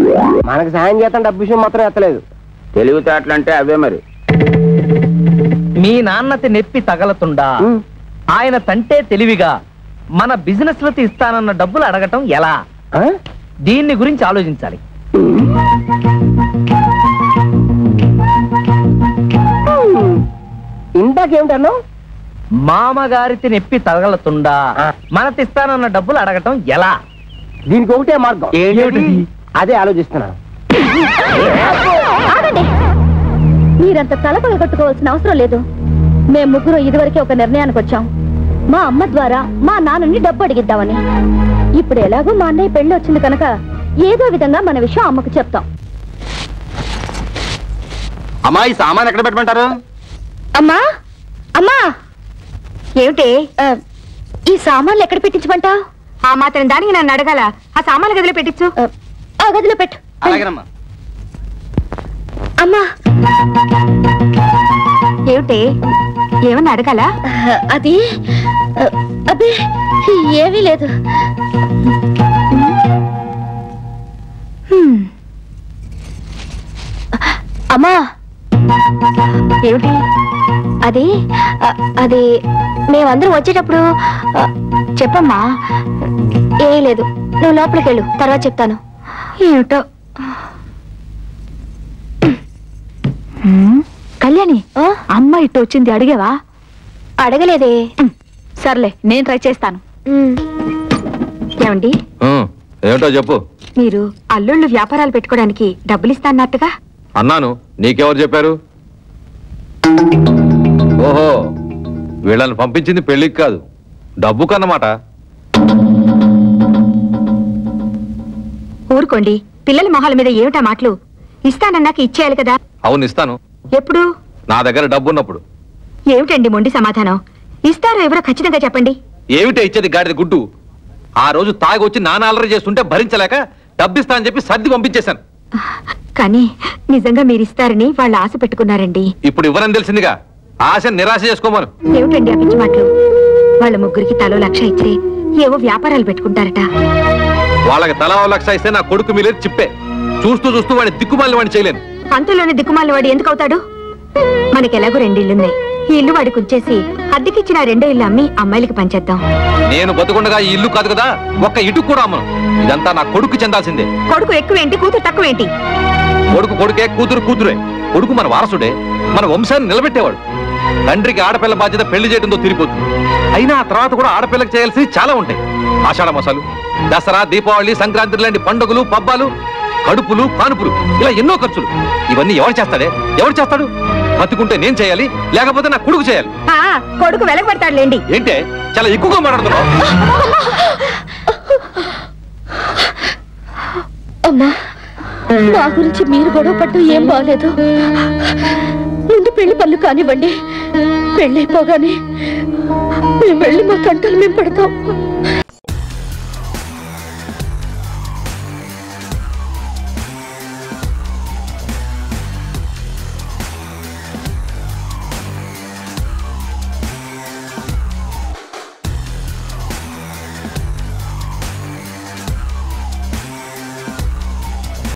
మనకు సాయం చేస్తాం డబ్బు విషయం మాత్రం ఎత్తలేదు తెలివితేటలంటే అవే మరి మీ నాన్నతి నెప్పి తగలతుండా ఉమ్. ఆయన తంటే తెలివిగా మన బిజినెస్ లకి ఇస్తానన్న డబ్బులు అడగటం ఎలా ఆ? దీన్ని గురించి ఆలోచించాలి ఇందాకేమిటన్నావు మామగారికి నెప్పి తగలతుండా ఆ. మనతిస్తానన్న డబ్బులు అడగటం ఎలా దీనికి ఒకటే మార్గం ఏంటది? అదే ఆలోచిస్తున్నాను ఆగండి మీరంత తలపగ కట్టుకోవాల్సిన అవసరం లేదు మేము ముగ్గురు ఇదివరకే ఒక నిర్ణయానికి వచ్చాం మా అమ్మ ద్వారా మా నాన్నని డబ్బు అడిగిద్దామని ఇప్పుడు ఎలాగో మా అన్నయ్య పెళ్లి వచ్చింది కనుక ఏదో విధంగా మన విషయం అమ్మకు చెప్తాం అమ్మా ఈ సామాన్ ఎక్కడ పెట్టమంటారు అమ్మా అమ్మా ఏమిటి ఈ సామాన్లు ఎక్కడ పెట్టించమంటావు ఆ మాత్రం దానికి నన్ను అడగాల ఆ సామాన్ల గదిలో పెట్టించు ఆ గదిలో పెట్టు అలాగేనమ్మా అమ్మా ఏమిటి ఏమన్నా అడగాల అది ఆ, అబ్బే ఏమీ లేదు హ్మ్, అమ్మా ఏమిటి అది ఆ, అది మేమందరం వచ్చేటప్పుడు ఆ, చెప్పమ్మా ఏం లేదు నువ్వు లోపలికి వెళ్ళు తర్వాత చెప్తాను ఏమిటో హ్మ్, కళ్యాణి ఆ? అమ్మ ఇట్టు వచ్చింది అడిగావా అడగలేదే హ్మ్, సర్లే నేను ట్రై చేస్తాను ఉమ్. ఏమండి ఏమిటో చెప్పు మీరు అల్లుళ్ళు వ్యాపారాలు పెట్టుకోవడానికి డబ్బులు ఇస్తాన్నట్టుగా అన్నాను నీకెవరు చెప్పారు ఓహో వీళ్ళని పంపించింది పెళ్లికి కాదు డబ్బు కన్నమాట ఊరుకోండి పిల్లల మొహాల మీద ఏమిటా మాటలు ఇస్తానన్నాక ఇచ్చేయాలి కదా అవును ఇస్తాను ఎప్పుడు నా దగ్గర డబ్బు ఉన్నప్పుడు ఏమిటండి మొండి సమాధానం ఇస్తారో ఎవరో ఖచ్చితంగా చెప్పండి ఏమిటో ఇచ్చేది గాడిద గుడ్డు ఆ రోజు తాగి వచ్చి నాన్న అలరి చేస్తుంటే భరించలేక డబ్బిస్తా అని చెప్పి సర్ది పంపించేశాను కానీ నిజంగా మీరు ఇస్తారని వాళ్ళు ఆశ పెట్టుకున్నారండి ఇప్పుడు ఇవ్వరని తెలిసిందిగా ఆశ నిరాశ చేసుకోమను ఏమిటండి ఆ పిచ్చి మాటలు వాళ్ళ ముగ్గురికి తలో లక్ష ఇచ్చి ఏవో వ్యాపారాలు పెట్టుకుంటారట వాళ్ళకి తలా ఓ లక్ష ఇస్తే నా కొడుకు మీలేదు చిప్పే చూస్తూ చూస్తూ వాడిని దిక్కుమాలి వాడిని చేయలేను అంతలోనే దిక్కుమాలిన వాడు ఎందుకు అవుతాడు మనకి ఎలాగో రెండు ఇల్లున్నాయి ఈ ఇల్లు వాడికి ఉంచేసి అద్దెకిచ్చిన ఆ రెండో ఇల్లు అమ్మి అమ్మాయిలకి పంచేద్దాం నేను బతుకుండగా ఈ ఇల్లు కాదు కదా ఒక్క ఇటు కూడా అమ్మను ఇదంతా నా కొడుకు చెందాల్సిందే కొడుకు ఎక్కువేంటి కూతురు తక్కువేంటి కొడుకు కొడుకే కూతురు కూతురే కొడుకు మన వారసుడే మన వంశాన్ని నిలబెట్టేవాడు తండ్రికి ఆడపిల్ల బాధ్యత పెళ్లి చేయడంతో తిరిగిపోతుంది అయినా ఆ తర్వాత కూడా ఆడపిల్లకి చేయాల్సి చాలా ఉంటాయి ఆషాఢ మాసాలు దసరా దీపావళి సంక్రాంతి లాంటి పండుగలు పబ్బాలు కడుపులు కానుపులు ఇలా ఎన్నో ఖర్చులు ఇవన్నీ ఎవరు చేస్తాడే ఎవరు చేస్తాడు బతుకుంటే నేను చేయాలి లేకపోతే నా కొడుకు చేయాలి ఆ, కొడుకు వెలగబడతాడులేండి ఏంటే చాలా ఎక్కువగా మాట్లాడుతున్నావు అమ్మా మా గురించి మీరు గొడవ పడ్డం ఏం బాగలేదు ముందు పెళ్లి పనులు కానివ్వండి పెళ్ళైపోగానే మేము వెళ్ళి మా తంటలు మేము పడతాం